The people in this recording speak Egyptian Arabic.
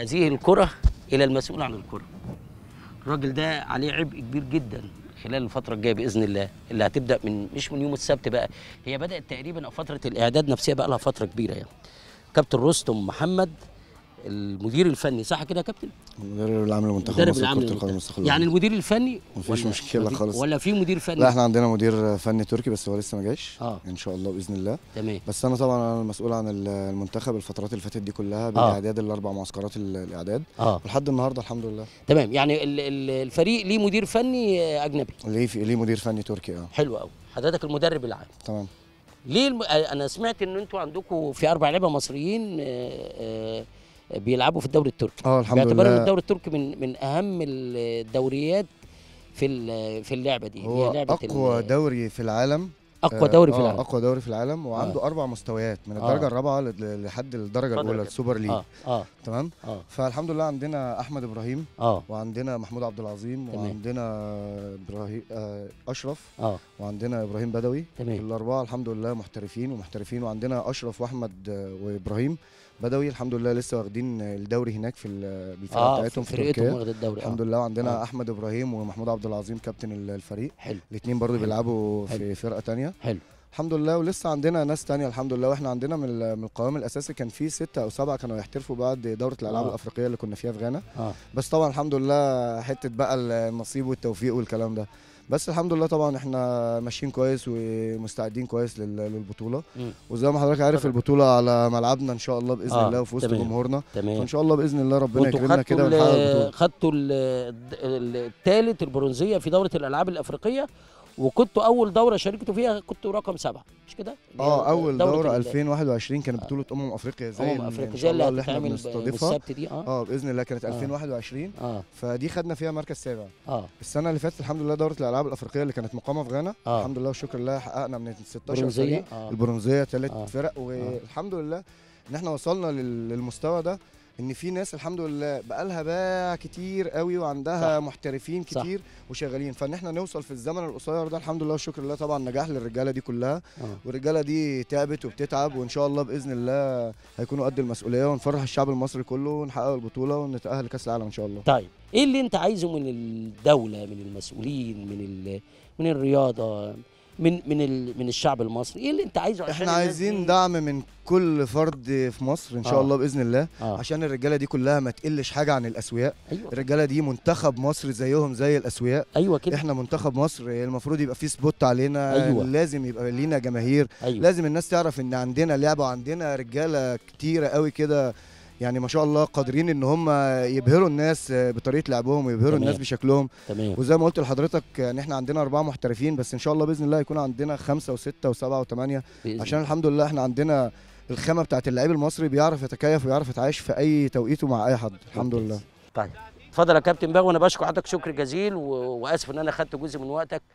هذه الكره الى المسؤول عن الكره الراجل ده عليه عبء كبير جدا خلال الفترة الجاية بإذن الله اللي هتبدأ من مش من يوم السبت بقى هي بدأت تقريبا أو فترة الإعداد نفسها بقى لها فترة كبيرة يعني كابتن رستم محمد المدير الفني صح كده يا كابتن؟ المدرب العام لمنتخب المدرب مصر العام لكرة القدم للمنتخب. المستقلة يعني المدير الفني مفيش ولا- مشكلة مفي- خالص. ولا في مدير فني لا احنا عندنا مدير فني تركي بس هو لسه ما جاش آه. ان شاء الله باذن الله تمام بس انا طبعا انا المسؤول عن ال- المنتخب الفترات اللي فاتت دي كلها بالاعداد الاربع معسكرات ال- الاعداد اه ولحد النهارده الحمد لله تمام يعني ال- ال- الفريق ليه مدير فني آه، اجنبي ليه في ليه مدير فني تركي اه حلو قوي حضرتك المدرب العام تمام ليه الم... آه، انا سمعت ان انتوا عندكم في اربع لعيبه مصريين آه، آه، بيلعبوا في الدوري التركي اه الحمد باعتبار ان لله الدوري التركي من من اهم الدوريات في ال- في اللعبه دي اللي هي هو لعبه اقوى ال- دوري في العالم اقوى آه، دوري في آه، العالم اقوى دوري في العالم وعنده اربع مستويات من آه. الدرجه الرابعه ل- لحد الدرجه اتفضل يا الاولى كابتن. السوبر ليج اه اه تمام اه فالحمد لله عندنا احمد ابراهيم اه وعندنا محمود عبد العظيم تمام. وعندنا ابراهيم آه، اشرف اه وعندنا ابراهيم بدوي تمام الاربعه الحمد لله محترفين ومحترفين وعندنا اشرف واحمد آه، وابراهيم بدوي الحمد لله لسه واخدين الدوري هناك في ال- بالفرقه اه بتاعتهم في فرقتهم تركيا واخد الدوري الحمد آه. لله وعندنا آه. احمد ابراهيم ومحمود عبد العظيم كابتن ال- الفريق حلو الاثنين برضو حلو. بيلعبوا حلو. في فرقه تانية حلو الحمد لله ولسه عندنا ناس تانية الحمد لله واحنا عندنا من ال- من القوام الاساسي كان في ستة او سبعة كانوا يحترفوا بعد دوره الالعاب آه. الافريقيه اللي كنا فيها في غانا اه بس طبعا الحمد لله حته بقى النصيب والتوفيق والكلام ده بس الحمد لله طبعا احنا ماشيين كويس ومستعدين كويس لل- للبطوله مم. وزي ما حضرتك عارف اتفضل. البطوله على ملعبنا ان شاء الله باذن آه، الله وفي وسط تمام. جمهورنا تمام فان شاء الله باذن الله ربنا وانتوا يكرمنا خدتوا كده ونحقق ال- البطوله خدتوا الثالث البرونزيه في دوره الالعاب الافريقيه وكنتوا اول دوره شاركتوا فيها كنتوا رقم سبعه مش كده؟ اللي هي اه اول دوره ال- 2021 كانت بطوله امم افريقيا زي امم ال- افريقيا ان زي شاء اللي الله اللي احنا هتتعمل ب- بنستضيفها السبت دي اه اه باذن الله كانت آه. 2021 اه فدي خدنا فيها مركز سابع اه السنه اللي فاتت الحمد لله دوره الالعاب الافريقيه اللي كانت مقامه في غانا آه. الحمد لله والشكر لله حققنا من 16 برونزيه فريق اه البرونزيه ثلاث آه. فرق والحمد لله ان احنا وصلنا لل- للمستوى ده ان في ناس الحمد لله بقالها باع كتير قوي وعندها صح. محترفين صح. كتير وشغالين فان احنا نوصل في الزمن القصير ده الحمد لله والشكر لله طبعا نجاح للرجاله دي كلها اه والرجاله دي تعبت وبتتعب وان شاء الله باذن الله هيكونوا قد المسؤوليه ونفرح الشعب المصري كله ونحقق البطوله ونتاهل لكاس العالم ان شاء الله طيب ايه اللي انت عايزه من الدوله من المسؤولين من ال... من الرياضه من من ال... من الشعب المصري ايه اللي انت عايزه عشان احنا الناس عايزين دي- دعم من كل فرد في مصر ان شاء آه. الله باذن الله اه عشان الرجاله دي كلها ما تقلش حاجه عن الاسوياء ايوه الرجاله دي منتخب مصر زيهم زي الاسوياء ايوه كده احنا منتخب مصر المفروض يبقى فيه سبوت علينا أيوة. لازم يبقى لينا جماهير ايوه لازم الناس تعرف ان عندنا لعبه وعندنا رجاله كتيره قوي كده يعني ما شاء الله قادرين ان هم يبهروا الناس بطريقه لعبهم ويبهروا تمام. الناس بشكلهم تمام وزي ما قلت لحضرتك يعني احنا عندنا اربعه محترفين بس ان شاء الله باذن الله يكون عندنا خمسه وسته وسبعه وثمانيه بإذن عشان الحمد لله احنا عندنا الخامه بتاعت اللعيب المصري بيعرف يتكيف ويعرف يتعايش في اي توقيت ومع اي حد الحمد ممتاز. لله طيب اتفضل يا كابتن باغ وانا بشكر حضرتك شكر جزيل و... واسف ان انا خدت جزء من وقتك